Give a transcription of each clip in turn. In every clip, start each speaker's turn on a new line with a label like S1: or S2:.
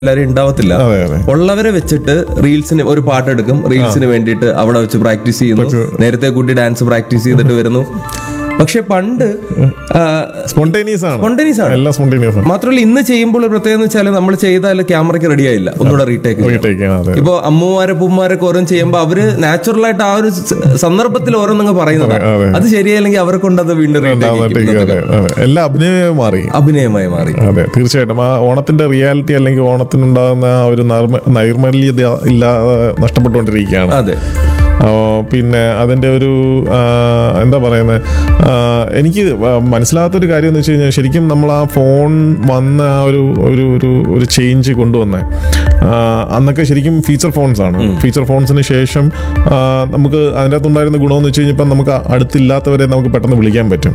S1: എല്ലാവരും ഉണ്ടാവത്തില്ല
S2: അതെ അതെ
S1: ഉള്ളവരെ വെച്ചിട്ട് റീൽസിന് ഒരു പാട്ടെടുക്കും റീൽസിന് വേണ്ടിയിട്ട് അവിടെ വെച്ച് പ്രാക്ടീസ് ചെയ്യുന്നു നേരത്തെ കൂട്ടി ഡാൻസ് പ്രാക്ടീസ് ചെയ്തിട്ട് വരുന്നു പക്ഷെ പണ്ട്
S2: സ്പോണ്ടേനിയസ് ആണ്
S1: സ്പോണ്ടേനിയസ് ആണ്
S2: എല്ലാം സ്പോണ്ടേനിയസ് ആണ്
S1: മാത്രമല്ല ഇന്ന് ചെയ്യുമ്പോൾ ഒരു പ്രത്യേകത എന്ന് വെച്ചാൽ നമ്മൾ ചെയ്താൽ ക്യാമറയ്ക്ക് റെഡി ആയില്ല ഒന്നുകൂടെ റീടേക്ക്
S2: Retake ആണ്, അതെ
S1: ഇപ്പൊ അമ്മമാരെ പൂമാരൊക്കെ ഓരോന്ന് ചെയ്യുമ്പോ അവര് നാച്ചുറൽ ആയിട്ട് ആ ഒരു സ- സന്ദർഭത്തിൽ ഓരോന്നങ്ങ് പറയുന്നത്
S2: അതെ.
S1: അത് ശരിയായില്ലെങ്കിൽ അവരെ കൊണ്ട് അത് വീണ്ടും retake
S2: Take,
S1: ചെയ്യിക്കും.
S2: അതെ, അതെ. എല്ലാം അഭിനയമായി മാറി
S1: അഭിനയമായി മാറി
S2: അതെ തീർച്ചയായിട്ടും ആ ഓണത്തിന്റെ റിയാലിറ്റി അല്ലെങ്കിൽ ഓണത്തിനുണ്ടാകുന്ന ആ ഒരു നൈർമ- നൈർമല്യത ഇല്ലാതെ നഷ്ടപ്പെട്ടുകൊണ്ടിരിക്കുകയാണ്
S1: അതെ
S2: ആ, പിന്നെ അതിന്റെ ഒരു ആ, എന്താ പറയുന്നത് എനിക്ക് മനസ്സിലാകാത്തൊരു കാര്യം എന്ന് വെച്ച് കഴിഞ്ഞാൽ ശരിക്കും നമ്മൾ ആ ഫോൺ വന്ന ആ ഒരു ഒരു ഒരു ഒരു ചേഞ്ച് കൊണ്ടുവന്നേ ആ, അന്നൊക്കെ ശരിക്കും ഫീച്ചർ ഫോൺസ് ആണ് ഫീച്ചർ ഫോൺസിന് ശേഷം ആ, നമുക്ക് അതിൻ്റെ അകത്തുണ്ടായിരുന്ന ഗുണമെന്ന് വെച്ച് കഴിഞ്ഞപ്പോൾ നമുക്ക് അടുത്തില്ലാത്തവരെ നമുക്ക് പെട്ടെന്ന് വിളിക്കാൻ പറ്റും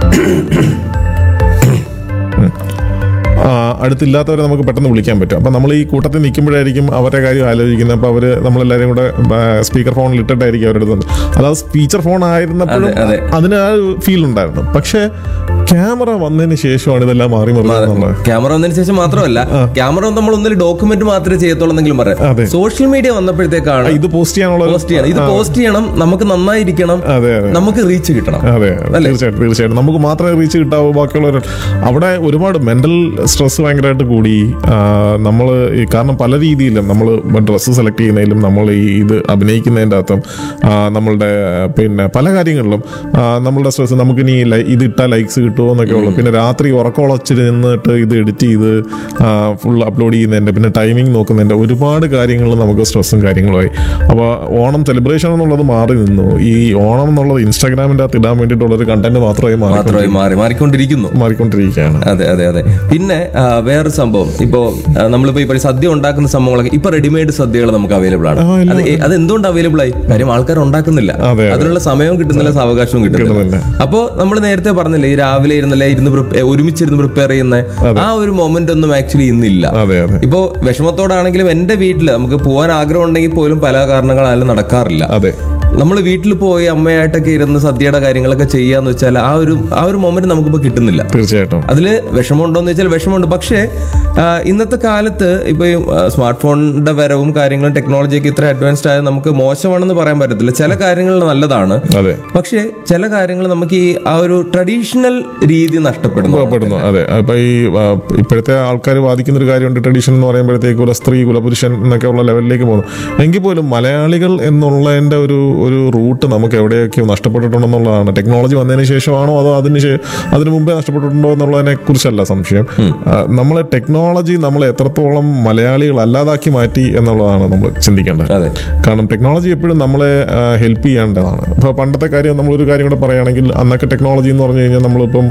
S2: ആ, അടുത്തില്ലാത്തവരെ നമുക്ക് പെട്ടെന്ന് വിളിക്കാൻ പറ്റും അപ്പം നമ്മൾ ഈ കൂട്ടത്തിൽ നിൽക്കുമ്പോഴായിരിക്കും അവരുടെ കാര്യം ആലോചിക്കുന്നത് അപ്പോൾ അവർ നമ്മളെല്ലാവരും കൂടെ സ്പീക്കർ ഫോണിൽ ഇട്ടിട്ടായിരിക്കും അവരുടെ അടുത്ത് അതായത് ഫീച്ചർ ഫോൺ ആയിരുന്നപ്പോഴും
S1: അതെ, അതെ.
S2: അതിന് ആ ഒരു ഫീൽ ഉണ്ടായിരുന്നു പക്ഷേ ക്യാമറ വന്നതിന് ശേഷമാണ് ഇതെല്ലാം മാറി മറിയുന്നത്
S1: ക്യാമറ വന്നതിന് ശേഷം മാത്രമല്ല ക്യാമറ നമ്മൾ ഒന്നിൽ ഡോക്യുമെന്റ് മാത്രമേ ചെയ്യത്തുള്ളൂ എന്നെങ്കിലും
S2: അതെ.
S1: പറയാം സോഷ്യൽ മീഡിയ വന്നപ്പോഴത്തേക്കാണ്
S2: ഇത് പോസ്റ്റ് ചെയ്യാനുള്ള ഒരു-
S1: പോസ്റ്റ് ചെയ്യണം ഇത് പോസ്റ്റ് ചെയ്യണം നമുക്ക് നന്നായിരിക്കണം
S2: അതെ അതെ
S1: നമുക്ക് റീച്ച് കിട്ടണം
S2: അതെ തീർച്ചയായിട്ടും തീർച്ചയായിട്ടും നമുക്ക് മാത്രമേ റീച്ച് കിട്ടാവൂ ബാക്കിയുള്ളവർ അവിടെ ഒരുപാട് മെന്റൽ സ്ട്രെസ് ഭയങ്കരമായിട്ട് കൂടി നമ്മൾ ഈ കാരണം പല രീതിയിലും നമ്മൾ ഡ്രസ്സ് സെലക്ട് ചെയ്യുന്നതിലും നമ്മൾ ഈ ഇത് അഭിനയിക്കുന്നതിൻ്റെ അകത്തും ആ, നമ്മളുടെ പിന്നെ പല കാര്യങ്ങളിലും ആ, നമ്മളുടെ സ്ട്രെസ് നമുക്കിനി ലൈ- ഇത് ഇട്ടാൽ ലൈക്സ് കിട്ടുമോ എന്നൊക്കെ ഉള്ളു പിന്നെ രാത്രി ഉറക്കമുളച്ചിരുന്നിട്ട് ഇത് എഡിറ്റ് ചെയ്ത് ഫുൾ അപ്ലോഡ് ചെയ്യുന്നതിൻ്റെ പിന്നെ ടൈമിംഗ് നോക്കുന്നതിൻ്റെ ഒരുപാട് കാര്യങ്ങൾ നമുക്ക് സ്ട്രെസ്സും കാര്യങ്ങളുമായി അപ്പോൾ ഓണം സെലിബ്രേഷൻ എന്നുള്ളത് മാറി നിന്നു ഈ ഓണം എന്നുള്ളത് ഇൻസ്റ്റാഗ്രാമിൻ്റെ അകത്ത് ഇടാൻ വേണ്ടിയിട്ടുള്ള ഒരു കണ്ടന്റ് മാത്രമായി മാറി
S1: മാത്രമായി മാറി മാറിക്കൊണ്ടിരിക്കുന്നു
S2: മാറിക്കൊണ്ടിരിക്കുകയാണ്
S1: അതെ അതെ അതെ പിന്നെ ആ, വേറൊരു സംഭവം ഇപ്പോ ആ, നമ്മളിപ്പോ ഇപ്പൊ സദ്യ ഉണ്ടാക്കുന്ന സംഭവങ്ങളൊക്കെ ഇപ്പൊ റെഡിമെയ്ഡ് സദ്യകൾ നമുക്ക് അവൈലബിൾ ആണ്
S2: ആ, എല്ലാം
S1: അത് എ- അത് എന്തുകൊണ്ട് അവൈലബിൾ ആയി കാര്യം ആൾക്കാർ ഉണ്ടാക്കുന്നില്ല
S2: അതെ, അതെ.
S1: അതിനുള്ള സമയവും കിട്ടുന്നില്ല സാവകാശവും കിട്ടുന്നില്ല
S2: കിട്ടുന്നില്ല.
S1: അപ്പോ നമ്മൾ നേരത്തെ പറഞ്ഞില്ലേ ഈ രാവിലെ ഇരുന്നല്ലേ ഇരുന്ന് prep- ഒരുമിച്ചിരുന്ന് പ്രിപ്പയർ ചെയ്യുന്ന ആ ഒരു മൊമെന്റ് ഒന്നും ആക്ച്വലി ഇന്നില്ല
S2: അതെ അതെ
S1: ഇപ്പോ വിഷമത്തോടാണെങ്കിലും എന്റെ വീട്ടിൽ നമുക്ക് പോകാൻ ആഗ്രഹം ഉണ്ടെങ്കിൽ പോലും പല കാരണങ്ങളാലും നടക്കാറില്ല
S2: അതെ
S1: നമ്മൾ വീട്ടിൽ പോയി അമ്മയായിട്ടൊക്കെ ഇരുന്ന് സദ്യയുടെ കാര്യങ്ങളൊക്കെ ചെയ്യാന്ന് വെച്ചാൽ ആ ഒരു ആ ഒരു മൊമെന്റ് നമുക്കിപ്പോ കിട്ടുന്നില്ല
S2: തീർച്ചയായിട്ടും
S1: അതില് വിഷമമുണ്ടോന്ന് വെച്ചാൽ വിഷമമുണ്ട് പക്ഷേ ആ, ഇന്നത്തെ കാലത്ത് ഇപ്പൊ ഈ സ്മാർട്ട് ഫോണിന്റെ വരവും കാര്യങ്ങളും ടെക്നോളജിയൊക്കെ ഇത്ര അഡ്വാൻസ്ഡ് ആയത് നമുക്ക് മോശമാണെന്ന് പറയാൻ പറ്റത്തില്ല ചില കാര്യങ്ങൾ നല്ലതാണ്
S2: അതെ
S1: പക്ഷേ ചില കാര്യങ്ങൾ നമുക്ക് ഈ ആ ഒരു ട്രഡീഷണൽ രീതി നഷ്ടപ്പെടുന്നു
S2: പെടുന്നു അതെ അപ്പൊ ഈ ആ, ഇപ്പോഴത്തെ ആൾക്കാർ വാദിക്കുന്ന ഒരു കാര്യമുണ്ട് ട്രഡീഷൻ എന്ന് പറയുമ്പോഴത്തേക്ക് കുല സ്ത്രീ കുലപുരുഷൻ എന്നൊക്കെ ഉള്ള ലെവലിലേക്ക് പോകുന്നു എങ്കിൽ പോലും മലയാളികൾ എന്നുള്ളതിന്റെ ഒരു ഒരു റൂട്ട് നമുക്ക് എവിടെയൊക്കെ നഷ്ടപ്പെട്ടിട്ടുണ്ടെന്നുള്ളതാണ് ടെക്നോളജി വന്നതിന് ശേഷമാണോ അതോ അതിന് ശേ- അതിന് മുമ്പേ നഷ്ടപ്പെട്ടിട്ടുണ്ടോ എന്നുള്ളതിനെ കുറിച്ചല്ല സംശയം നമ്മൾ ടെക്നോളജി നമ്മളെ എത്രത്തോളം മലയാളികൾ അല്ലാതാക്കി മാറ്റി എന്നുള്ളതാണ് നമ്മൾ ചിന്തിക്കേണ്ടത്
S1: അതെ
S2: കാരണം ടെക്നോളജി എപ്പോഴും നമ്മളെ ഹെൽപ്പ് ചെയ്യേണ്ടതാണ് ഇപ്പോൾ പണ്ടത്തെ കാര്യം നമ്മളൊരു കാര്യം കൂടെ പറയുകയാണെങ്കിൽ അന്നൊക്കെ ടെക്നോളജി എന്ന് പറഞ്ഞു കഴിഞ്ഞാൽ നമ്മളിപ്പം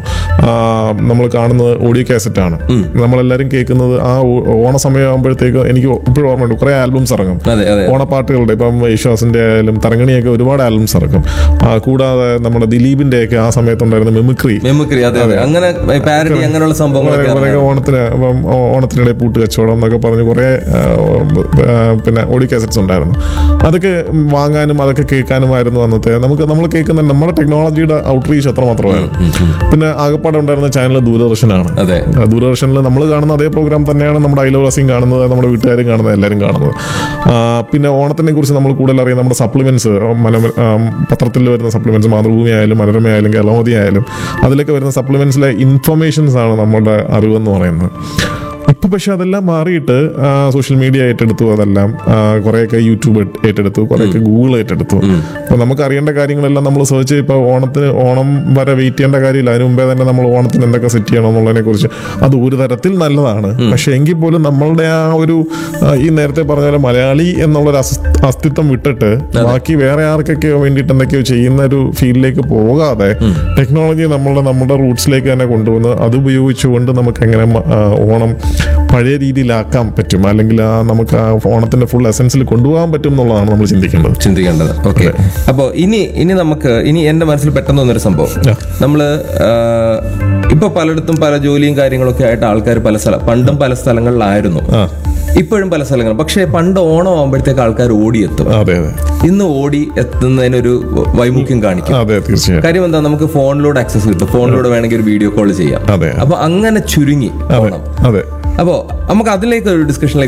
S2: നമ്മൾ കാണുന്നത് ഓഡിയോ കാസറ്റ് ആണ് നമ്മളെല്ലാവരും കേൾക്കുന്നത് ആ ഓ- ഓണ സമയമാകുമ്പോഴത്തേക്ക് എനിക്ക് ഇപ്പോഴും ഓർമ്മയുണ്ട് കുറേ ആൽബംസ് ഇറങ്ങും
S1: അതെ അതെ
S2: ഓണപ്പാട്ടുകളുടെ ഇപ്പം യേശുദാസിന്റെ ആയാലും തരങ്ങണിയൊക്കെ ഒരുപാട് ആൽബംസ് ഇറക്കും ആ, കൂടാതെ നമ്മുടെ ദിലീപിന്റെ ഒക്കെ ആ സമയത്തുണ്ടായിരുന്ന മെമിക്രി
S1: മെമിക്രി അതെ അതെ അങ്ങനെ പാരഡി അങ്ങനെയുള്ള സംഭവങ്ങളൊക്കെ
S2: കുറേ ഓണത്തിന് ഇപ്പം ഓ- ഓണത്തിനിടെ പൂട്ട് കച്ചവടം എന്നൊക്കെ പറഞ്ഞ് കുറേ ആ, ആ, പിന്നെ ഓഡിയോ കാസറ്റ്സ് ഉണ്ടായിരുന്നു അതൊക്കെ വാങ്ങാനും അതൊക്കെ കേൾക്കാനുമായിരുന്നു അന്നത്തെ നമുക്ക് നമ്മൾ കേൾക്കുന്ന നമ്മുടെ ടെക്നോളജിയുടെ ഔട്ട്റീച്ച് എത്രമാത്രമായിരുന്നു പിന്നെ ആകപ്പാടെ ഉണ്ടായിരുന്ന ചാനൽ ദൂരദർശനാണ്
S1: അതെ
S2: ആ, ദൂരദർശനിൽ നമ്മൾ കാണുന്ന അതേ പ്രോഗ്രാം തന്നെയാണ് നമ്മുടെ ഐലോറസിയും കാണുന്നത് നമ്മുടെ വീട്ടുകാരും കാണുന്നത് എല്ലാവരും കാണുന്നത് ആ, പിന്നെ ഓണത്തിനെ കുറിച്ച് നമ്മൾ കൂടുതൽ അറിയാം നമ്മുടെ സപ്ലിമെന്റ്സ് പത്രത്തിൽ വരുന്ന സപ്ലിമെന്റ്സ് മാതൃഭൂമി ആയാലും മനോരമ ആയാലും കേരളമോദി ആയാലും അതിലൊക്കെ വരുന്ന സപ്ലിമെന്റ്സിലെ ഇൻഫർമേഷൻസ് ആണ് നമ്മുടെ അറിവെന്ന് പറയുന്നത് ഇപ്പൊ പക്ഷെ അതെല്ലാം മാറിയിട്ട് സോഷ്യൽ മീഡിയ ഏറ്റെടുത്തു അതെല്ലാം ആ, കുറേയൊക്കെ യൂട്യൂബ് ഏറ്റ് ഏറ്റെടുത്തു കുറേയൊക്കെ ഗൂഗിൾ ഏറ്റെടുത്തു അപ്പൊ നമുക്ക് അറിയേണ്ട കാര്യങ്ങളെല്ലാം നമ്മൾ സെർച്ച് ചെയ്ത് ഇപ്പോൾ ഓണത്തിന് ഓണം വരെ വെയിറ്റ് ചെയ്യേണ്ട കാര്യമില്ല അതിന് മുമ്പേ തന്നെ നമ്മൾ ഓണത്തിന് എന്തൊക്കെ സെറ്റ് ചെയ്യണം എന്നുള്ളതിനെ കുറിച്ച് അത് ഒരു തരത്തിൽ നല്ലതാണ് പക്ഷെ എങ്കിൽ പോലും നമ്മളുടെ ആ ഒരു ആ, ഈ നേരത്തെ പറഞ്ഞ പോലെ മലയാളി എന്നുള്ളൊരു അസ്- അസ്തിത്വം വിട്ടിട്ട് ബാക്കി വേറെ ആർക്കൊക്കെയോ വേണ്ടിയിട്ട് എന്തൊക്കെയോ ചെയ്യുന്ന ഒരു ഫീൽഡിലേക്ക് പോകാതെ ടെക്നോളജി നമ്മളുടെ നമ്മുടെ റൂട്ട്സിലേക്ക് തന്നെ കൊണ്ടുവന്ന് അത് ഉപയോഗിച്ചുകൊണ്ട് നമുക്ക് എങ്ങനെ മ- ആ, ഓണം പഴയ രീതിയിലാക്കാൻ പറ്റും അല്ലെങ്കിൽ ആ നമുക്ക് ആ ഓണത്തിന്റെ ഫുൾ എസൻസിൽ കൊണ്ടുപോകാൻ പറ്റും എന്നുള്ളതാണ് നമ്മൾ ചിന്തിക്കേണ്ടത്
S1: ചിന്തിക്കേണ്ടത് ഓക്കെ അപ്പോ ഇനി ഇനി നമുക്ക് ഇനി എന്റെ മനസ്സിൽ പെട്ടെന്ന് വന്നൊരു സംഭവം
S2: ആ.
S1: നമ്മള് ആ, ഇപ്പൊ പലയിടത്തും പല ജോലിയും കാര്യങ്ങളൊക്കെ ആയിട്ട് ആൾക്കാർ പല സ്ഥലം പണ്ടും പല സ്ഥലങ്ങളിലായിരുന്നു
S2: ആ
S1: ഇപ്പോഴും പല സ്ഥലങ്ങൾ പക്ഷേ പണ്ട് ഓണം ആകുമ്പോഴത്തേക്ക് ആൾക്കാർ ഓടിയെത്തും
S2: അതെ അതെ
S1: ഇന്ന് ഓടി എത്തുന്നതിനൊരു വൈമുഖ്യം കാണിക്കും
S2: അതെ തീർച്ചയായും
S1: കാര്യം എന്താ നമുക്ക് ഫോണിലൂടെ ആക്സസ് കിട്ടും ഫോണിലൂടെ വേണമെങ്കിൽ ഒരു വീഡിയോ കോൾ ചെയ്യാം
S2: അതെ
S1: അപ്പൊ അങ്ങനെ ചുരുങ്ങി
S2: അതെ
S1: ഓണം
S2: അതെ
S1: അപ്പോൾ നമുക്ക് അതിലേക്ക് ഒരു ഡിസ്കഷനിലേക്ക്